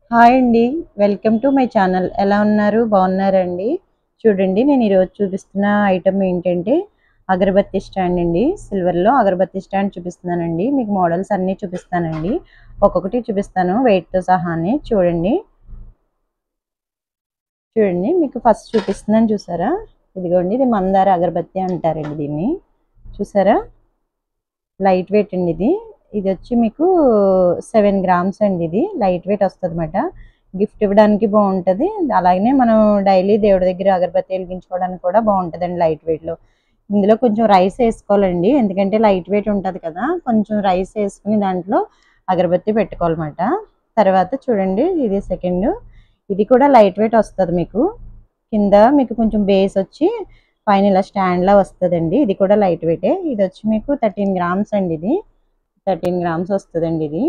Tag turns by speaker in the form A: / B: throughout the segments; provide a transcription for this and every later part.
A: hi అండి welcome to my channel ఎలా ఉన్నారు బాగున్నారండి చూడండి నేను ఈరోజు చూపిస్తున్న ఐటమ్ ఏంటంటే అగరబత్తి స్టాండ్ అండి సిల్వర్లో అగరబత్తి స్టాండ్ చూపిస్తున్నానండి మీకు మోడల్స్ అన్నీ చూపిస్తానండి ఒక్కొక్కటి చూపిస్తాను వెయిట్తో సహానే చూడండి చూడండి మీకు ఫస్ట్ చూపిస్తున్నాను చూసారా ఇదిగోండి ఇది మందార అగరబత్తి అంటారండి దీన్ని చూసారా లైట్ వెయిట్ అండి ఇది ఇది వచ్చి మీకు సెవెన్ గ్రామ్స్ అండి ఇది లైట్ వెయిట్ వస్తుంది అనమాట గిఫ్ట్ ఇవ్వడానికి బాగుంటుంది అలాగనే మనం డైలీ దేవుడి దగ్గర అగరబత్తి వెలిగించుకోవడానికి కూడా బాగుంటుందండి లైట్ వెయిట్లో ఇందులో కొంచెం రైస్ వేసుకోవాలండి ఎందుకంటే లైట్ వెయిట్ ఉంటుంది కదా కొంచెం రైస్ వేసుకుని దాంట్లో అగరబత్తి పెట్టుకోవాలన్నమాట తర్వాత చూడండి ఇది సెకండ్ ఇది కూడా లైట్ వెయిట్ వస్తుంది మీకు కింద మీకు కొంచెం బేస్ వచ్చి పైన ఇలా స్టాండ్లా వస్తుందండి ఇది కూడా లైట్ వెయిటే ఇది వచ్చి మీకు థర్టీన్ గ్రామ్స్ అండి ఇది థర్టీన్ గ్రామ్స్ వస్తుందండి ఇది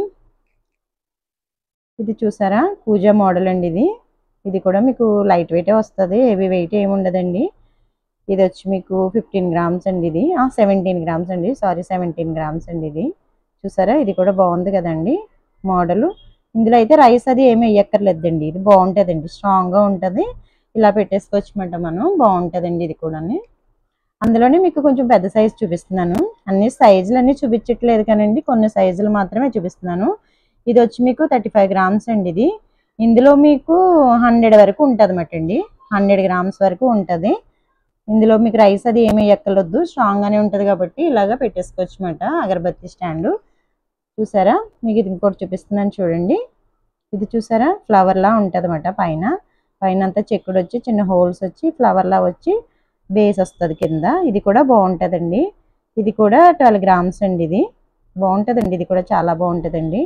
A: ఇది చూసారా పూజా మోడల్ అండి ఇది ఇది కూడా మీకు లైట్ వెయిటే వస్తుంది హెవీ వెయిట్ ఏమి ఉండదండి ఇది వచ్చి మీకు ఫిఫ్టీన్ గ్రామ్స్ అండి ఇది సెవెంటీన్ గ్రామ్స్ అండి సారీ సెవెంటీన్ గ్రామ్స్ అండి ఇది చూసారా ఇది కూడా బాగుంది కదండి మోడలు ఇందులో అయితే రైస్ అది ఏమి వేయక్కర్లేదండి ఇది బాగుంటుందండి స్ట్రాంగ్గా ఉంటుంది ఇలా పెట్టేసుకోవచ్చమాట మనం బాగుంటుందండి ఇది కూడా అందులోనే మీకు కొంచెం పెద్ద సైజు చూపిస్తున్నాను అన్ని సైజులు అన్నీ చూపించట్లేదు కానండి కొన్ని సైజులు మాత్రమే చూపిస్తున్నాను ఇది వచ్చి మీకు థర్టీ ఫైవ్ గ్రామ్స్ అండి ఇది ఇందులో మీకు హండ్రెడ్ వరకు ఉంటుంది అన్నమాట అండి హండ్రెడ్ గ్రామ్స్ వరకు ఉంటుంది ఇందులో మీకు రైస్ అది ఏమి ఎక్కలొద్దు స్ట్రాంగ్గానే ఉంటుంది కాబట్టి ఇలాగా పెట్టేసుకోవచ్చు అనమాట అగరబత్తి స్టాండు చూసారా మీకు ఇది ఇంకోటి చూపిస్తున్నాను చూడండి ఇది చూసారా ఫ్లవర్లా ఉంటుంది అన్నమాట పైన పైన అంతా చెక్కుడు వచ్చి చిన్న హోల్స్ వచ్చి ఫ్లవర్లా వచ్చి బేస్ వస్తుంది కింద ఇది కూడా బాగుంటుందండి ఇది కూడా ట్వెల్వ్ గ్రామ్స్ అండి ఇది బాగుంటుందండి ఇది కూడా చాలా బాగుంటుందండి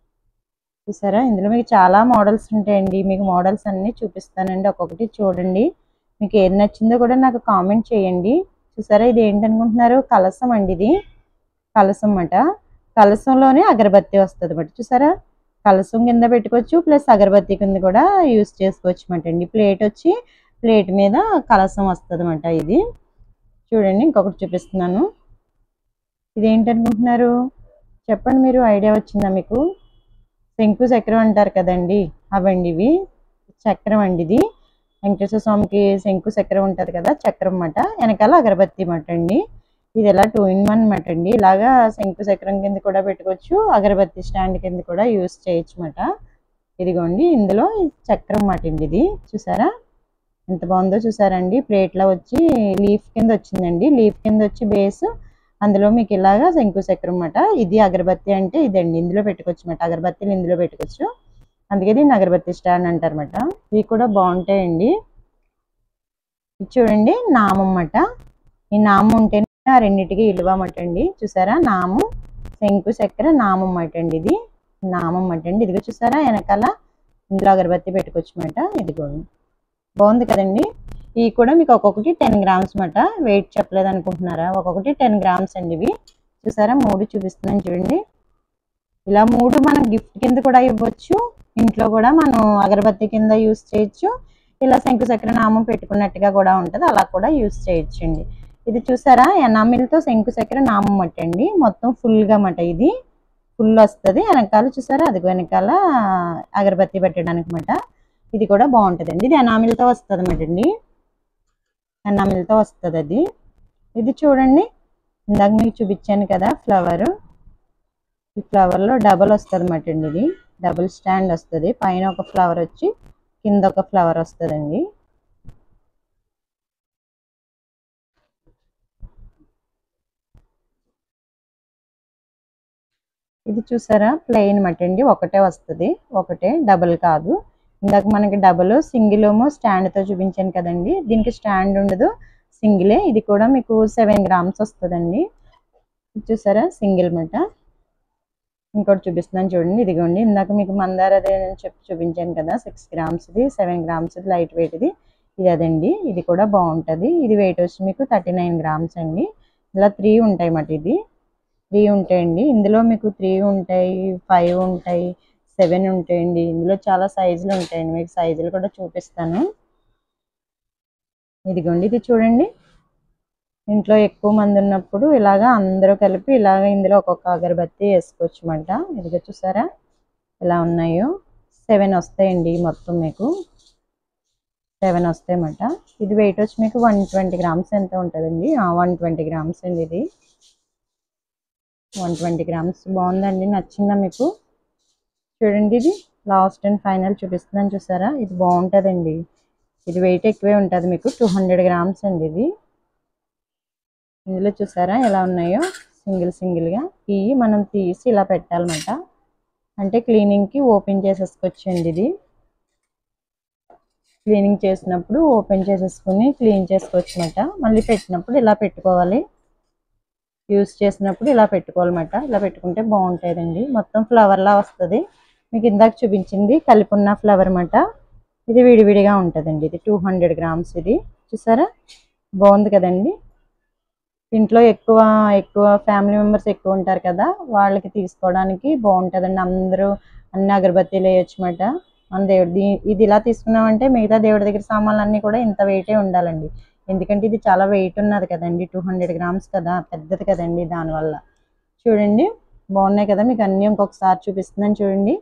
A: చూసారా ఇందులో మీకు చాలా మోడల్స్ ఉంటాయండి మీకు మోడల్స్ అన్నీ చూపిస్తానండి ఒక్కొక్కటి చూడండి మీకు ఏది నచ్చిందో కూడా నాకు కామెంట్ చేయండి చూసారా ఇది ఏంటనుకుంటున్నారు కలసం అండి ఇది కలసం అన్నమాట కలసంలోనే అగరబత్తి వస్తుంది అన్నమాట చూసారా కలసం కింద పెట్టుకోవచ్చు ప్లస్ అగరబత్తి కింద కూడా యూస్ చేసుకోవచ్చు అన్నమాట అండి ప్లేట్ వచ్చి ప్లేట్ మీద కలసం వస్తుంది అన్నమాట ఇది చూడండి ఇంకొకటి చూపిస్తున్నాను ఇది ఏంటనుకుంటున్నారు చెప్పండి మీరు ఐడియా వచ్చిందా మీకు శంకు చక్రం అంటారు కదండి అవండి ఇవి చక్రం అండి ఇది వెంకటేశ్వర స్వామికి శంకు చక్రం ఉంటుంది కదా చక్రం అన్నమాట వెనకాల అగరబత్తి అన్నమాట అండి ఇది ఇలా టూ ఇన్ వన్ అన్నమాట అండి ఇలాగా శంకు చక్రం కింద కూడా పెట్టుకోవచ్చు అగరబత్తి స్టాండ్ కింద కూడా యూస్ చేయొచ్చు అన్నమాట ఇదిగోండి ఇందులో చక్రం అన్నమాట అండి ఇది చూసారా ఎంత బాగుందో చూసారండి ప్లేట్లో వచ్చి లీఫ్ కింద వచ్చిందండి లీఫ్ కింద వచ్చి బేస్ అందులో మీకు ఇలాగా శంకు చక్రం అన్నమాట ఇది అగరబత్తి అంటే ఇదండి ఇందులో పెట్టుకోవచ్చు అన్నమాట అగరబత్తిలు ఇందులో పెట్టుకోవచ్చు అందుకే దీన్ని అగరబత్తి స్టాండ్ అంటారన్నమాట ఇవి కూడా బాగుంటాయండి ఇది చూడండి నామం అన్నమాట ఈ నామం ఉంటేనే ఆ రెండింటికి ఇలువమాట అండి చూసారా నామం శంకు చక్కెర నామం అన్నమాట అండి ఇది నామం అన్నమాట అండి ఇదిగో చూసారా వెనకాల ఇందులో అగరబత్తి పెట్టుకోవచ్చు అన్నమాట ఇదిగోండి బాగుంది కదండి ఇవి కూడా మీకు ఒక్కొక్కటి టెన్ గ్రామ్స్ అన్నమాట వెయిట్ చెప్పలేదు అనుకుంటున్నారా ఒక్కొక్కటి టెన్ గ్రామ్స్ అండి ఇవి చూసారా మూడు చూపిస్తున్నాను చూడండి ఇలా మూడు మనం గిఫ్ట్ కింద కూడా ఇవ్వచ్చు ఇంట్లో కూడా మనం అగరబత్తి కింద యూస్ చేయొచ్చు ఇలా శంకు చక్ర నామం పెట్టుకున్నట్టుగా కూడా ఉంటుంది అలా కూడా యూస్ చేయొచ్చండి ఇది చూసారా ఎనామిల్తో శంకు చక్ర నామం అండి మొత్తం ఫుల్గా అన్నమాట ఇది ఫుల్ వస్తుంది వెనకాల చూసారా అది వెనకాల అగరబత్తి పెట్టడానికి అన్నమాట ఇది కూడా బాగుంటుందండి ఇది ఎనామిల్తో వస్తుంది అన్నమాట అండి ఎనామిల్తో వస్తుంది అది ఇది చూడండి ఇందాక మీకు చూపించాను కదా ఫ్లవర్ ఈ ఫ్లవర్లో డబల్ వస్తుంది అన్నమాట అండి ఇది డబుల్ స్టాండ్ వస్తుంది పైన ఒక ఫ్లవర్ వచ్చి కింద ఒక ఫ్లవర్ వస్తుందండి ఇది చూసారా ప్లెయిన్ మట్ అండి ఒకటే వస్తుంది ఒకటే డబుల్ కాదు ఇందాక మనకి డబుల్ సింగిల్ ఏమో స్టాండ్తో చూపించాను కదండి దీనికి స్టాండ్ ఉండదు సింగిలే ఇది కూడా మీకు సెవెన్ గ్రామ్స్ వస్తుందండి చూసారా సింగిల్ మట ఇంకోటి చూపిస్తున్నాను చూడండి ఇదిగోండి ఇందాక మీకు మందార అదే చెప్పి చూపించాను కదా సిక్స్ గ్రామ్స్ది సెవెన్ గ్రామ్స్ది లైట్ వెయిట్ది ఇది అదండి ఇది కూడా బాగుంటుంది ఇది వెయిట్ వచ్చి మీకు థర్టీ నైన్ గ్రామ్స్ అండి ఇలా త్రీ ఉంటాయి అన్నమాట ఇది త్రీ ఉంటాయండి ఇందులో మీకు త్రీ ఉంటాయి ఫైవ్ ఉంటాయి సెవెన్ ఉంటాయండి ఇందులో చాలా సైజులు ఉంటాయండి మీకు సైజులు కూడా చూపిస్తాను ఇదిగోండి ఇది చూడండి ఇంట్లో ఎక్కువ మంది ఉన్నప్పుడు ఇలాగా అందరూ కలిపి ఇలాగ ఇందులో ఒక్కొక్క అగరబత్తి వేసుకోవచ్చు అన్నమాట ఇదిగో చూసారా ఎలా ఉన్నాయో సెవెన్ వస్తాయండి మొత్తం మీకు సెవెన్ వస్తాయన్నమాట ఇది వెయిట్ వచ్చి మీకు వన్ ట్వంటీ గ్రామ్స్ ఎంత ఉంటుందండి వన్ ట్వంటీ గ్రామ్స్ అండి ఇది వన్ ట్వంటీ గ్రామ్స్ బాగుందండి నచ్చిందా మీకు చూడండి ఇది లాస్ట్ అండ్ ఫైనల్ చూపిస్తున్నాను చూసారా ఇది బాగుంటుందండి ఇది వెయిట్ ఎక్కువే ఉంటుంది మీకు టూ హండ్రెడ్ గ్రామ్స్ అండి ఇది ఇందులో చూసారా ఎలా ఉన్నాయో సింగిల్ సింగిల్గా ఇవి మనం తీసి ఇలా పెట్టాలన్నమాట అంటే క్లీనింగ్కి ఓపెన్ చేసేసుకోవచ్చండి ఇది క్లీనింగ్ చేసినప్పుడు ఓపెన్ చేసేసుకుని క్లీన్ చేసుకోవచ్చు అనమాట మళ్ళీ పెట్టినప్పుడు ఇలా పెట్టుకోవాలి యూస్ చేసినప్పుడు ఇలా పెట్టుకోవాలన్నమాట ఇలా పెట్టుకుంటే బాగుంటుందండి మొత్తం ఫ్లవర్లా వస్తుంది మీకు ఇందాక చూపించింది కలిపి ఉన్న ఫ్లవర్ అన్నమాట ఇది విడివిడిగా ఉంటుందండి ఇది టూ హండ్రెడ్ గ్రామ్స్ ఇది చూసారా బాగుంది కదండి ఇంట్లో ఎక్కువ ఎక్కువ ఫ్యామిలీ మెంబర్స్ ఎక్కువ ఉంటారు కదా వాళ్ళకి తీసుకోవడానికి బాగుంటుందండి అందరూ అన్ని అగరబత్తీలు వేయచ్చు అన్నమాట మన దేవుడి ఇది ఇలా తీసుకున్నామంటే మిగతా దేవుడి దగ్గర సామాన్లు అన్నీ కూడా ఇంత వెయిటే ఉండాలండి ఎందుకంటే ఇది చాలా వెయిట్ ఉన్నది కదండి టూ హండ్రెడ్ గ్రామ్స్ కదా పెద్దది కదండి దానివల్ల చూడండి బాగున్నాయి కదా మీకు అన్నీ ఇంకొకసారి చూపిస్తున్నాను చూడండి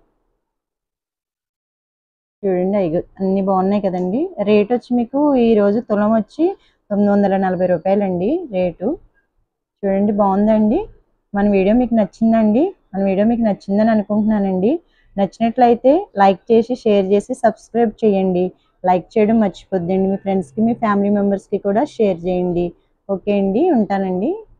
A: చూడండి అవి అన్నీ బాగున్నాయి కదండి రేట్ వచ్చి మీకు ఈ రోజు తులం వచ్చి తొమ్మిది వందల నలభై రూపాయలండి రేటు చూడండి బాగుందండి మన వీడియో మీకు నచ్చిందండి మన వీడియో మీకు నచ్చిందని అనుకుంటున్నానండి నచ్చినట్లయితే లైక్ చేసి షేర్ చేసి సబ్స్క్రైబ్ చేయండి లైక్ చేయడం మర్చిపోద్దండి మీ ఫ్రెండ్స్కి మీ ఫ్యామిలీ మెంబర్స్కి కూడా షేర్ చేయండి ఓకే అండి ఉంటానండి